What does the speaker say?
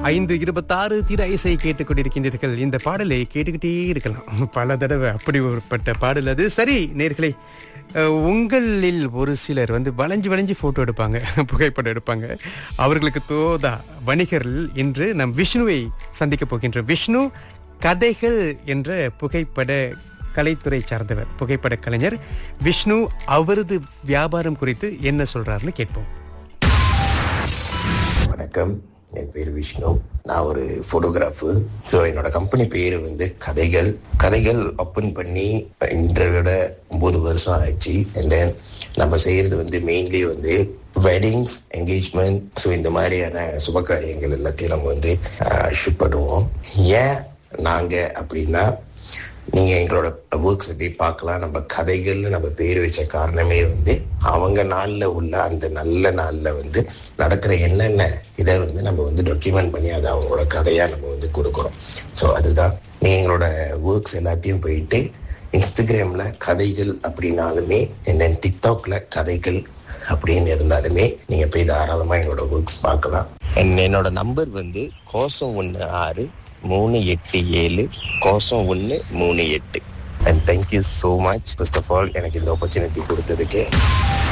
ஐந்து இருபத்தாறு திர இசை கேட்டுக் கொண்டிருக்கின்றீர்கள் இந்த பாடலை கேட்டுக்கிட்டே இருக்கலாம் பல தடவை அப்படி ஒருப்பட்ட பாடல் அது சரி நேர்களே உங்களில் ஒரு சிலர் வந்து வளைஞ்சு வளைஞ்சு போட்டோ எடுப்பாங்க புகைப்படம் எடுப்பாங்க அவர்களுக்கு தோதா வணிகர்கள் என்று நம் விஷ்ணுவை சந்திக்க போகின்ற விஷ்ணு கதைகள் என்ற புகைப்பட கலைத்துறை சார்ந்தவர் புகைப்பட கலைஞர் விஷ்ணு அவரது வியாபாரம் குறித்து என்ன சொல்றாருன்னு கேட்போம் வணக்கம் என் பேர் விஷ்ணு நான் ஒரு ஃபோட்டோகிராஃபர் ஸோ என்னோட கம்பெனி பேர் வந்து கதைகள் கதைகள் ஓப்பன் பண்ணி இன்றை விட ஒம்பது வருஷம் ஆயிடுச்சு அண்ட் தென் நம்ம செய்யறது வந்து மெயின்லி வந்து வெட்டிங்ஸ் என்கேஜ்மெண்ட் ஸோ இந்த மாதிரியான சுப காரியங்கள் எல்லாத்தையும் நம்ம வந்து ஷூட் பண்ணுவோம் ஏன் நாங்கள் அப்படின்னா நீங்க எங்களோட ஒர்க்ஸ் போய் பார்க்கலாம் நம்ம கதைகள்னு நம்ம பேர் வச்ச காரணமே வந்து அவங்க நாள்ல உள்ள அந்த நல்ல நாள்ல வந்து நடக்கிற என்னென்ன இதை வந்து நம்ம வந்து டாக்குமெண்ட் பண்ணி அதை அவங்களோட கதையா நம்ம வந்து கொடுக்குறோம் ஸோ அதுதான் நீங்க எங்களோட ஒர்க்ஸ் எல்லாத்தையும் போயிட்டு இன்ஸ்டாகிராம்ல கதைகள் அப்படின்னாலுமே தென் டிக்டாக்ல கதைகள் அப்படின்னு இருந்தாலுமே நீங்க போய் தாராளமா எங்களோட ஒர்க்ஸ் பார்க்கலாம் என்னோட நம்பர் வந்து கோசம் ஒன்று ஆறு மூணு எட்டு ஏழு கோசம் ஒன்று மூணு எட்டு and thank you so much first of all எனக்கு இந்த ஆப்பர்ச்சுனிட்டி கொடுத்ததுக்கு